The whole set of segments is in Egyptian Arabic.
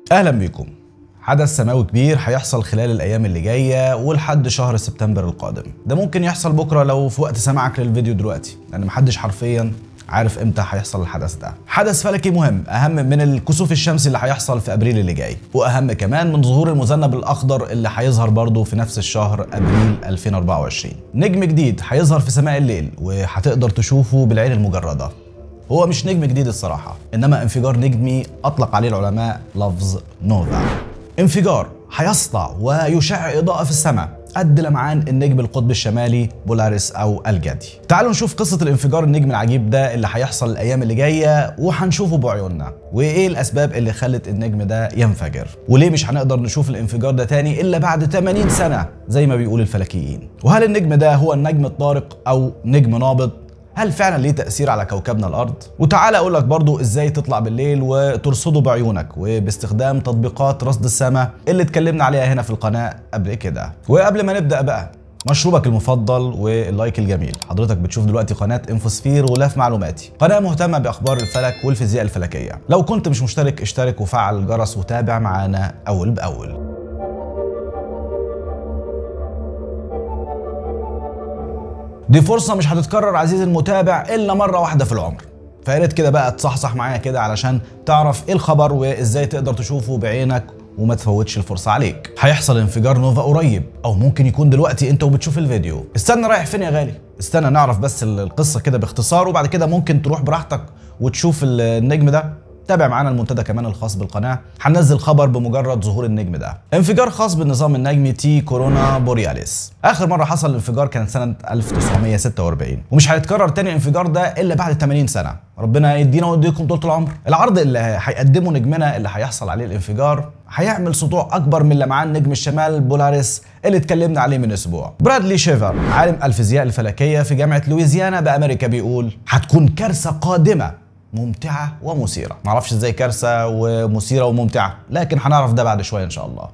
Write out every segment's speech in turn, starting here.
اهلا بيكم حدث سماوي كبير هيحصل خلال الايام اللي جايه ولحد شهر سبتمبر القادم ده ممكن يحصل بكره لو في وقت سماعك للفيديو دلوقتي لان محدش حرفيا عارف امتى هيحصل الحدث ده حدث فلكي مهم اهم من الكسوف الشمسي اللي هيحصل في ابريل اللي جاي واهم كمان من ظهور المذنب الاخضر اللي هيظهر برضه في نفس الشهر ابريل 2024 نجم جديد هيظهر في سماء الليل وهتقدر تشوفه بالعين المجرده هو مش نجم جديد الصراحة إنما انفجار نجمي أطلق عليه العلماء لفظ نوفا انفجار هيسطع ويشع إضاءة في السماء قد لمعان النجم القطب الشمالي بولاريس أو الجدي تعالوا نشوف قصة الانفجار النجم العجيب ده اللي هيحصل الأيام اللي جاية وهنشوفه بعيوننا وإيه الأسباب اللي خلت النجم ده ينفجر وليه مش هنقدر نشوف الانفجار ده تاني إلا بعد 80 سنة زي ما بيقول الفلكيين وهل النجم ده هو النجم الطارق أو نجم نابض هل فعلا ليه تأثير على كوكبنا الأرض؟ وتعالى أقول لك برضو إزاي تطلع بالليل وترصده بعيونك وباستخدام تطبيقات رصد السماء اللي اتكلمنا عليها هنا في القناة قبل كده وقبل ما نبدأ بقى مشروبك المفضل واللايك الجميل حضرتك بتشوف دلوقتي قناة انفوسفير غلاف معلوماتي قناة مهتمة بأخبار الفلك والفيزياء الفلكية لو كنت مش مشترك اشترك وفعل الجرس وتابع معانا أول بأول دي فرصة مش هتتكرر عزيزي المتابع إلا مرة واحدة في العمر فيا ريت كده بقى تصحصح معايا كده علشان تعرف ايه الخبر وازاي تقدر تشوفه بعينك وما تفوتش الفرصة عليك هيحصل انفجار نوفا قريب او ممكن يكون دلوقتي انت وبتشوف الفيديو استنى رايح فين يا غالي استنى نعرف بس القصة كده باختصار وبعد كده ممكن تروح براحتك وتشوف النجم ده تابع معانا المنتدى كمان الخاص بالقناه هننزل خبر بمجرد ظهور النجم ده انفجار خاص بالنظام النجمي تي كورونا بورياليس اخر مره حصل الانفجار كانت سنه 1946 ومش هيتكرر تاني الانفجار ده الا بعد 80 سنه ربنا يدينا ويديكم طول العمر العرض اللي هيقدمه نجمنا اللي هيحصل عليه الانفجار هيعمل سطوع اكبر من لمعان نجم الشمال بولاريس اللي اتكلمنا عليه من اسبوع برادلي شيفر عالم الفيزياء الفلكيه في جامعه لويزيانا بامريكا بيقول هتكون كارثه قادمه ممتعة ومثيرة معرفش ازاي كارثة ومثيرة وممتعة لكن هنعرف ده بعد شوية ان شاء الله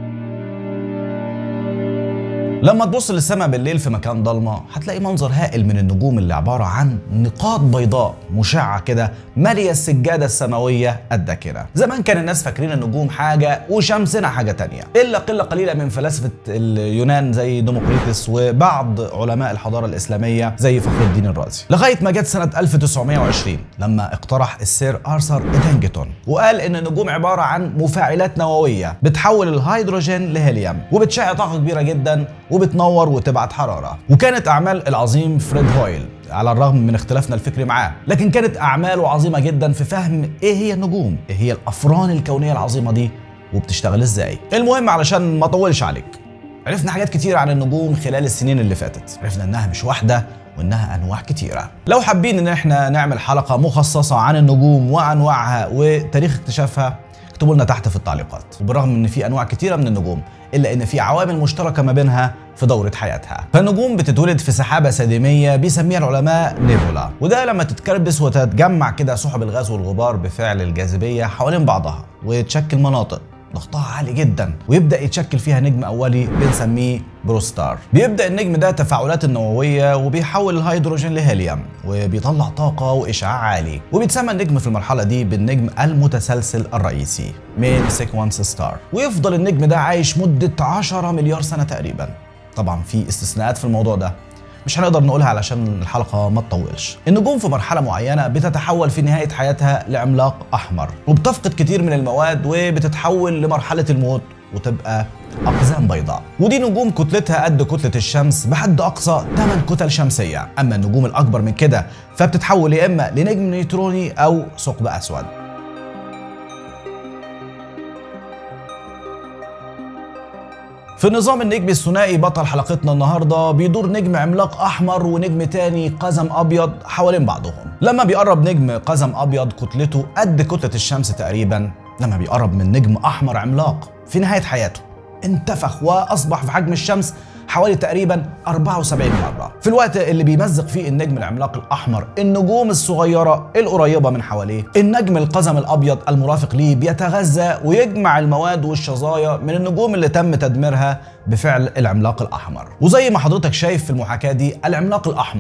لما تبص للسماء بالليل في مكان ضلمة هتلاقي منظر هائل من النجوم اللي عبارة عن نقاط بيضاء مشعة كده مالية السجادة السماوية الداكنة زمان كان الناس فاكرين النجوم حاجة وشمسنا حاجة تانية إلا قلة قليلة من فلاسفة اليونان زي ديموكريتس وبعض علماء الحضارة الإسلامية زي فخر الدين الرازي لغاية ما جت سنة 1920 لما اقترح السير آرثر إدنجتون وقال إن النجوم عبارة عن مفاعلات نووية بتحول الهيدروجين لهيليوم وبتشع طاقة كبيرة جدا وبتنور وتبعت حراره وكانت اعمال العظيم فريد هويل على الرغم من اختلافنا الفكري معاه لكن كانت اعماله عظيمه جدا في فهم ايه هي النجوم ايه هي الافران الكونيه العظيمه دي وبتشتغل ازاي المهم علشان ما اطولش عليك عرفنا حاجات كتير عن النجوم خلال السنين اللي فاتت عرفنا انها مش واحده وانها انواع كتيره لو حابين ان احنا نعمل حلقه مخصصه عن النجوم وانواعها وتاريخ اكتشافها اكتبوا لنا تحت في التعليقات وبالرغم ان في انواع كتيره من النجوم الا ان في عوامل مشتركه ما بينها في دورة حياتها فالنجوم بتتولد في سحابة سديمية بيسميها العلماء نيبولا وده لما تتكربس وتتجمع كده سحب الغاز والغبار بفعل الجاذبية حوالين بعضها وتشكل مناطق ضغطها عالي جدا ويبدا يتشكل فيها نجم اولي بنسميه بروستار بيبدا النجم ده تفاعلات النوويه وبيحول الهيدروجين لهيليوم وبيطلع طاقه واشعاع عالي وبيتسمى النجم في المرحله دي بالنجم المتسلسل الرئيسي مين سيكونس ستار ويفضل النجم ده عايش مده 10 مليار سنه تقريبا طبعا في استثناءات في الموضوع ده مش هنقدر نقولها علشان الحلقه ما تطولش النجوم في مرحله معينه بتتحول في نهايه حياتها لعملاق احمر وبتفقد كتير من المواد وبتتحول لمرحله الموت وتبقى اقزام بيضاء ودي نجوم كتلتها قد كتله الشمس بحد اقصى 8 كتل شمسيه اما النجوم الاكبر من كده فبتتحول يا اما لنجم نيوتروني او ثقب اسود في النظام النجمي الثنائي بطل حلقتنا النهارده بيدور نجم عملاق احمر ونجم تاني قزم ابيض حوالين بعضهم لما بيقرب نجم قزم ابيض كتلته قد كتله الشمس تقريبا لما بيقرب من نجم احمر عملاق في نهايه حياته انتفخ واصبح في حجم الشمس حوالي تقريبا 74 مرة في الوقت اللي بيمزق فيه النجم العملاق الأحمر النجوم الصغيرة القريبة من حواليه النجم القزم الأبيض المرافق ليه بيتغذى ويجمع المواد والشظايا من النجوم اللي تم تدميرها بفعل العملاق الأحمر وزي ما حضرتك شايف في المحاكاة دي العملاق الأحمر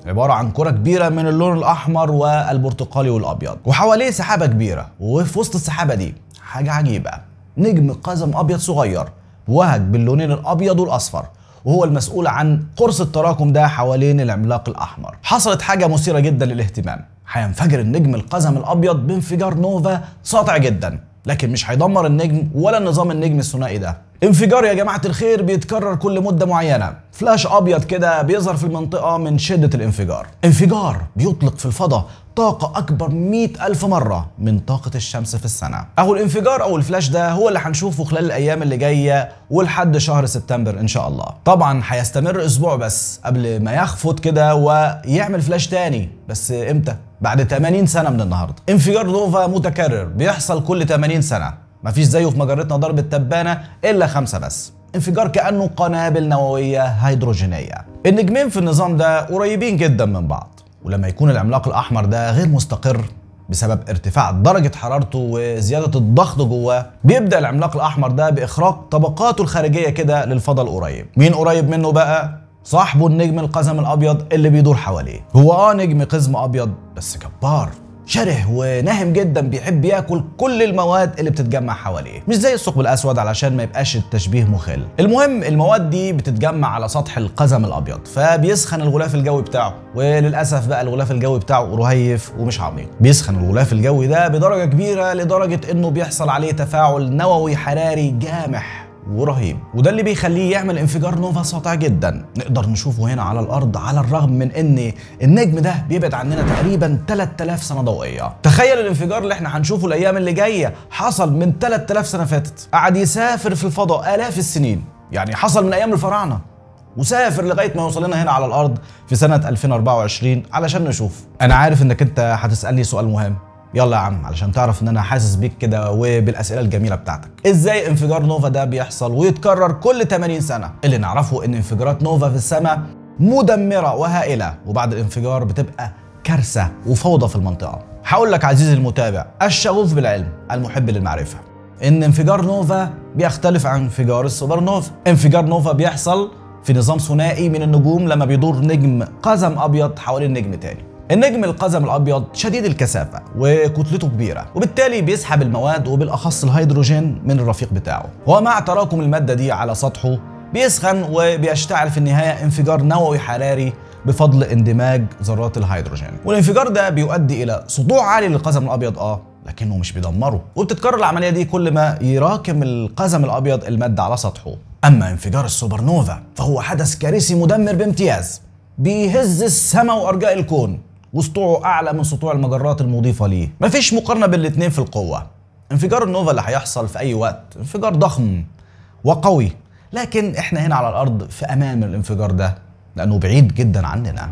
عبارة عن كرة كبيرة من اللون الأحمر والبرتقالي والأبيض وحواليه سحابة كبيرة وفي وسط السحابة دي حاجة عجيبة نجم قزم أبيض صغير وهج باللونين الأبيض والأصفر وهو المسؤول عن قرص التراكم ده حوالين العملاق الأحمر حصلت حاجة مثيرة جدا للاهتمام هينفجر النجم القزم الأبيض بانفجار نوفا ساطع جدا لكن مش هيدمر النجم ولا النظام النجمي الثنائي ده انفجار يا جماعة الخير بيتكرر كل مدة معينة فلاش أبيض كده بيظهر في المنطقة من شدة الانفجار انفجار بيطلق في الفضاء طاقة أكبر مئة ألف مرة من طاقة الشمس في السنة أهو الانفجار أو الفلاش ده هو اللي هنشوفه خلال الأيام اللي جاية ولحد شهر سبتمبر إن شاء الله طبعا هيستمر أسبوع بس قبل ما يخفت كده ويعمل فلاش تاني بس إمتى؟ بعد 80 سنة من النهاردة انفجار نوفا متكرر بيحصل كل 80 سنة مفيش زيه في مجرتنا ضرب التبانة إلا خمسة بس انفجار كأنه قنابل نووية هيدروجينية النجمين في النظام ده قريبين جدا من بعض ولما يكون العملاق الأحمر ده غير مستقر بسبب ارتفاع درجة حرارته وزيادة الضغط جواه بيبدأ العملاق الأحمر ده بإخراج طبقاته الخارجية كده للفضاء القريب مين قريب منه بقى؟ صاحبه النجم القزم الأبيض اللي بيدور حواليه هو آه نجم قزم أبيض بس جبار شره وناهم جدا بيحب ياكل كل المواد اللي بتتجمع حواليه مش زي الثقب الاسود علشان ما يبقاش التشبيه مخل المهم المواد دي بتتجمع على سطح القزم الابيض فبيسخن الغلاف الجوي بتاعه وللاسف بقى الغلاف الجوي بتاعه رهيف ومش عميق بيسخن الغلاف الجوي ده بدرجه كبيره لدرجه انه بيحصل عليه تفاعل نووي حراري جامح ورهيب وده اللي بيخليه يعمل انفجار نوفا ساطع جدا نقدر نشوفه هنا على الارض على الرغم من ان النجم ده بيبعد عننا تقريبا 3000 سنه ضوئيه تخيل الانفجار اللي احنا هنشوفه الايام اللي جايه حصل من 3000 سنه فاتت قعد يسافر في الفضاء الاف السنين يعني حصل من ايام الفراعنه وسافر لغايه ما يوصل لنا هنا على الارض في سنه 2024 علشان نشوف انا عارف انك انت هتسالني سؤال مهم يلا يا عم علشان تعرف ان انا حاسس بيك كده وبالاسئله الجميله بتاعتك ازاي انفجار نوفا ده بيحصل ويتكرر كل 80 سنه اللي نعرفه ان انفجارات نوفا في السماء مدمره وهائله وبعد الانفجار بتبقى كارثه وفوضى في المنطقه هقول لك عزيزي المتابع الشغوف بالعلم المحب للمعرفه ان انفجار نوفا بيختلف عن انفجار السوبر نوفا انفجار نوفا بيحصل في نظام ثنائي من النجوم لما بيدور نجم قزم ابيض حوالين نجم تاني النجم القزم الابيض شديد الكثافه وكتلته كبيره وبالتالي بيسحب المواد وبالاخص الهيدروجين من الرفيق بتاعه ومع تراكم الماده دي على سطحه بيسخن وبيشتعل في النهايه انفجار نووي حراري بفضل اندماج ذرات الهيدروجين والانفجار ده بيؤدي الى سطوع عالي للقزم الابيض اه لكنه مش بيدمره وبتتكرر العمليه دي كل ما يراكم القزم الابيض الماده على سطحه اما انفجار السوبر نوفا فهو حدث كارثي مدمر بامتياز بيهز السماء وارجاء الكون وسطوعه اعلى من سطوع المجرات المضيفه ليه مفيش مقارنه بين الاثنين في القوه انفجار النوفا اللي هيحصل في اي وقت انفجار ضخم وقوي لكن احنا هنا على الارض في امان من الانفجار ده لانه بعيد جدا عننا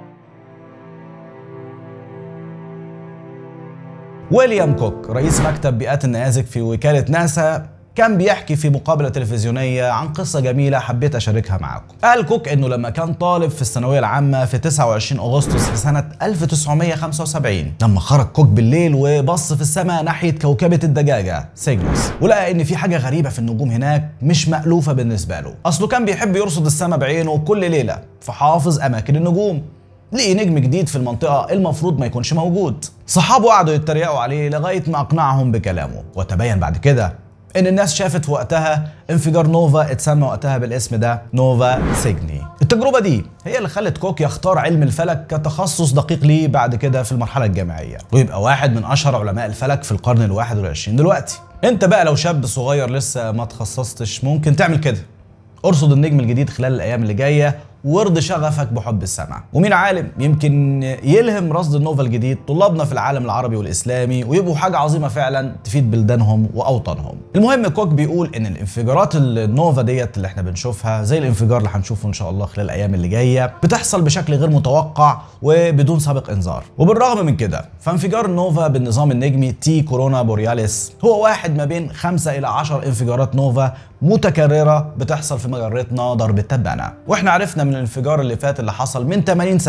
ويليام كوك رئيس مكتب بيئات النيازك في وكالة ناسا كان بيحكي في مقابلة تلفزيونية عن قصة جميلة حبيت أشاركها معاكم. قال كوك إنه لما كان طالب في الثانوية العامة في 29 أغسطس في سنة 1975 لما خرج كوك بالليل وبص في السماء ناحية كوكبة الدجاجة سيجنوس ولقى إن في حاجة غريبة في النجوم هناك مش مألوفة بالنسبة له. أصله كان بيحب يرصد السماء بعينه كل ليلة فحافظ أماكن النجوم. لقي نجم جديد في المنطقة المفروض ما يكونش موجود صحابه قعدوا يتريقوا عليه لغاية ما أقنعهم بكلامه وتبين بعد كده ان الناس شافت في وقتها انفجار نوفا اتسمى وقتها بالاسم ده نوفا سيجني التجربة دي هي اللي خلت كوك يختار علم الفلك كتخصص دقيق ليه بعد كده في المرحلة الجامعية ويبقى واحد من اشهر علماء الفلك في القرن الواحد والعشرين دلوقتي انت بقى لو شاب صغير لسه ما تخصصتش ممكن تعمل كده ارصد النجم الجديد خلال الايام اللي جايه وارض شغفك بحب السمع ومين عالم يمكن يلهم رصد النوفا الجديد طلابنا في العالم العربي والاسلامي ويبقوا حاجه عظيمه فعلا تفيد بلدانهم واوطانهم المهم كوك بيقول ان الانفجارات النوفا ديت اللي احنا بنشوفها زي الانفجار اللي هنشوفه ان شاء الله خلال الايام اللي جايه بتحصل بشكل غير متوقع وبدون سابق انذار وبالرغم من كده فانفجار النوفا بالنظام النجمي تي كورونا بورياليس هو واحد ما بين 5 الى 10 انفجارات نوفا متكرره بتحصل في مجرتنا ضرب التبانه واحنا عرفنا من الانفجار اللي فات اللي حصل من 80 سنه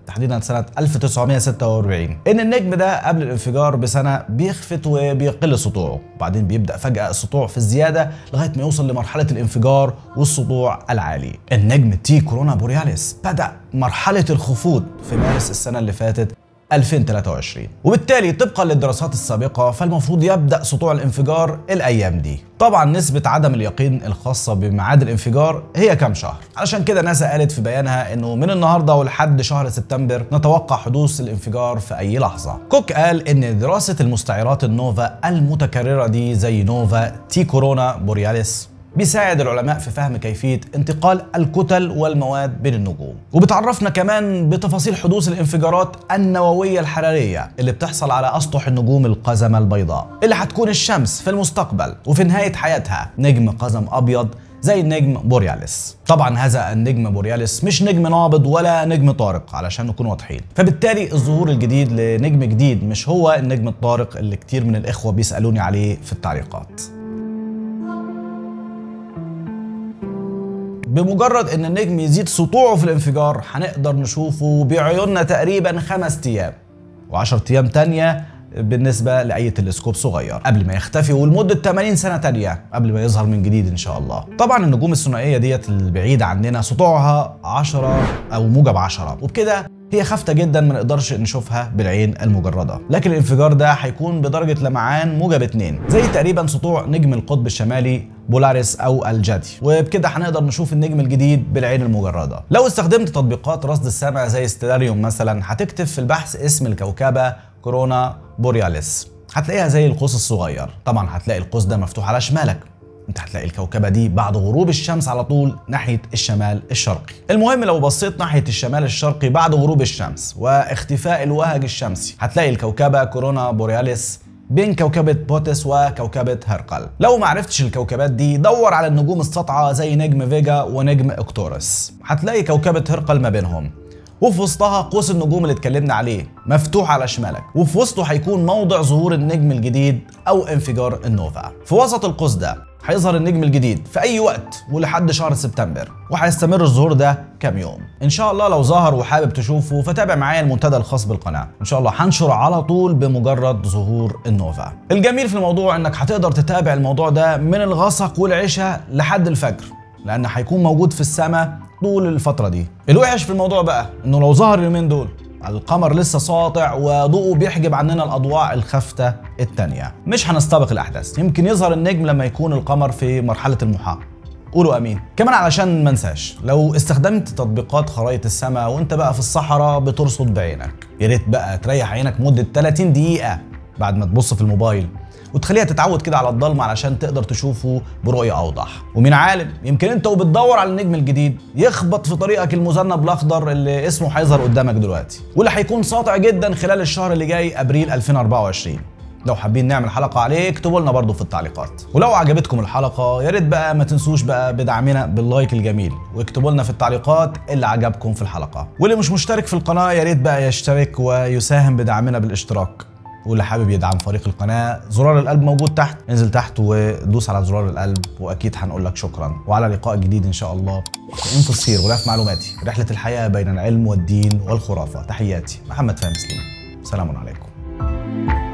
تحديدا سنة 1946 إن النجم ده قبل الانفجار بسنة بيخفت وبيقل سطوعه وبعدين بيبدأ فجأة السطوع في الزيادة لغاية ما يوصل لمرحلة الانفجار والسطوع العالي النجم تي كورونا بورياليس بدأ مرحلة الخفوض في مارس السنة اللي فاتت 2023 وبالتالي طبقا للدراسات السابقة فالمفروض يبدأ سطوع الانفجار الأيام دي طبعا نسبة عدم اليقين الخاصة بميعاد الانفجار هي كام شهر علشان كده ناسا قالت في بيانها انه من النهاردة ولحد شهر سبتمبر نتوقع حدوث الانفجار في اي لحظة كوك قال ان دراسة المستعرات النوفا المتكررة دي زي نوفا تي كورونا بورياليس بيساعد العلماء في فهم كيفية انتقال الكتل والمواد بين النجوم وبتعرفنا كمان بتفاصيل حدوث الانفجارات النووية الحرارية اللي بتحصل على أسطح النجوم القزمة البيضاء اللي هتكون الشمس في المستقبل وفي نهاية حياتها نجم قزم أبيض زي النجم بورياليس طبعا هذا النجم بورياليس مش نجم نابض ولا نجم طارق علشان نكون واضحين فبالتالي الظهور الجديد لنجم جديد مش هو النجم الطارق اللي كتير من الإخوة بيسألوني عليه في التعليقات بمجرد ان النجم يزيد سطوعه في الانفجار هنقدر نشوفه بعيوننا تقريبا خمس ايام و10 ايام تانية بالنسبة لأي تلسكوب صغير قبل ما يختفي ولمدة 80 سنة تانية قبل ما يظهر من جديد إن شاء الله طبعا النجوم الثنائية ديت البعيدة عننا سطوعها 10 أو موجب 10 وبكده هي خافتة جدا ما نقدرش نشوفها بالعين المجردة لكن الانفجار ده هيكون بدرجة لمعان موجب 2 زي تقريبا سطوع نجم القطب الشمالي بولاريس او الجدي وبكده هنقدر نشوف النجم الجديد بالعين المجرده لو استخدمت تطبيقات رصد السمع زي ستيلاريوم مثلا هتكتب في البحث اسم الكوكبه كورونا بورياليس هتلاقيها زي القوس الصغير طبعا هتلاقي القوس ده مفتوح على شمالك انت هتلاقي الكوكبة دي بعد غروب الشمس على طول ناحية الشمال الشرقي المهم لو بصيت ناحية الشمال الشرقي بعد غروب الشمس واختفاء الوهج الشمسي هتلاقي الكوكبة كورونا بورياليس بين كوكبة بوتس وكوكبة هرقل لو ما عرفتش الكوكبات دي دور على النجوم الساطعة زي نجم فيجا ونجم اكتورس هتلاقي كوكبة هرقل ما بينهم وفي وسطها قوس النجوم اللي اتكلمنا عليه مفتوح على شمالك وفي وسطه هيكون موضع ظهور النجم الجديد او انفجار النوفا في وسط القوس ده هيظهر النجم الجديد في اي وقت ولحد شهر سبتمبر وهيستمر الظهور ده كام يوم ان شاء الله لو ظهر وحابب تشوفه فتابع معايا المنتدى الخاص بالقناه ان شاء الله هنشر على طول بمجرد ظهور النوفا الجميل في الموضوع انك هتقدر تتابع الموضوع ده من الغسق والعشاء لحد الفجر لان هيكون موجود في السماء طول الفتره دي الوحش في الموضوع بقى انه لو ظهر اليومين دول القمر لسه ساطع وضوءه بيحجب عننا الاضواء الخافتة التانية مش هنستبق الاحداث يمكن يظهر النجم لما يكون القمر في مرحلة المحاق قولوا امين كمان علشان ما انساش لو استخدمت تطبيقات خرائط السماء وانت بقى في الصحراء بترصد بعينك يا ريت بقى تريح عينك مده 30 دقيقه بعد ما تبص في الموبايل وتخليها تتعود كده على الضلمه علشان تقدر تشوفه برؤيه اوضح ومين عالم يمكن انت وبتدور على النجم الجديد يخبط في طريقك المذنب الاخضر اللي اسمه هيظهر قدامك دلوقتي واللي هيكون ساطع جدا خلال الشهر اللي جاي ابريل 2024 لو حابين نعمل حلقه عليه اكتبوا لنا برضه في التعليقات ولو عجبتكم الحلقه يا ريت بقى ما تنسوش بقى بدعمنا باللايك الجميل واكتبوا لنا في التعليقات اللي عجبكم في الحلقه واللي مش مشترك في القناه يا ريت بقى يشترك ويساهم بدعمنا بالاشتراك واللي حابب يدعم فريق القناه زرار القلب موجود تحت انزل تحت ودوس على زرار القلب واكيد هنقول لك شكرا وعلى لقاء جديد ان شاء الله في انفوسفير غلاف معلوماتي رحله الحياه بين العلم والدين والخرافه تحياتي محمد فهمي سليم سلام عليكم